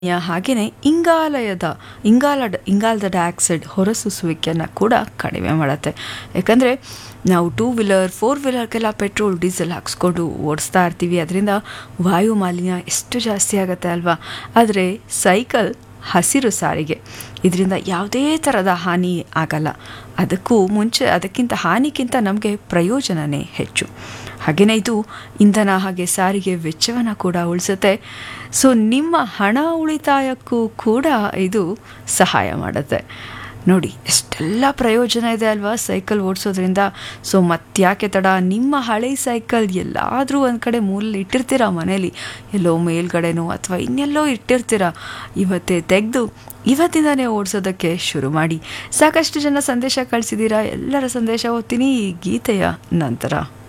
ಹಾಗೆಯೇ ಇಂಗಾಲಯದ ಇಂಗಾಲ ಇಂಗಾಲದ ಡೈಆಕ್ಸೈಡ್ ಹೊರಸೂಸುವಿಕೆಯನ್ನು ಕೂಡ ಕಡಿಮೆ ಮಾಡುತ್ತೆ ಯಾಕಂದರೆ ನಾವು ಟೂ ವೀಲರ್ ಫೋರ್ ವೀಲರ್ಗೆಲ್ಲ ಪೆಟ್ರೋಲ್ ಡೀಸೆಲ್ ಹಾಕ್ಸ್ಕೊಂಡು ಓಡಿಸ್ತಾ ಇರ್ತೀವಿ ಅದರಿಂದ ವಾಯು ಮಾಲಿನ್ಯ ಎಷ್ಟು ಜಾಸ್ತಿ ಆಗುತ್ತೆ ಅಲ್ವಾ ಆದರೆ ಸೈಕಲ್ ಹಸಿರು ಸಾರಿಗೆ ಇದರಿಂದ ಯಾವುದೇ ಥರದ ಹಾನಿ ಆಗಲ್ಲ ಅದಕ್ಕೂ ಮುಂಚೆ ಅದಕ್ಕಿಂತ ಹಾನಿಗಿಂತ ನಮಗೆ ಪ್ರಯೋಜನವೇ ಹೆಚ್ಚು ಹಾಗೆಯೇ ಇದು ಇಂಧನ ಹಾಗೆ ಸಾರಿಗೆ ವೆಚ್ಚವನ್ನು ಕೂಡ ಉಳಿಸುತ್ತೆ ಸೊ ನಿಮ್ಮ ಹಣ ಉಳಿತಾಯಕ್ಕೂ ಕೂಡ ಇದು ಸಹಾಯ ಮಾಡುತ್ತೆ ನೋಡಿ ಎಷ್ಟೆಲ್ಲ ಪ್ರಯೋಜನ ಇದೆ ಅಲ್ವಾ ಸೈಕಲ್ ಓಡಿಸೋದ್ರಿಂದ ಸೊ ಮತ್ತ್ಯಾಕೆ ತಡ ನಿಮ್ಮ ಹಳೆ ಸೈಕಲ್ ಎಲ್ಲಾದರೂ ಒಂದು ಕಡೆ ಮೂಲೆಯಲ್ಲಿ ಇಟ್ಟಿರ್ತೀರ ಮನೇಲಿ ಎಲ್ಲೋ ಮೇಲ್ಗಡೆನೋ ಅಥವಾ ಇನ್ನೆಲ್ಲೋ ಇಟ್ಟಿರ್ತೀರ ಇವತ್ತೇ ತೆಗೆದು ಇವತ್ತಿಂದನೇ ಓಡಿಸೋದಕ್ಕೆ ಶುರು ಮಾಡಿ ಸಾಕಷ್ಟು ಜನ ಸಂದೇಶ ಕಳಿಸಿದ್ದೀರಾ ಎಲ್ಲರ ಸಂದೇಶ ಓದ್ತೀನಿ ಈ ಗೀತೆಯ ನಂತರ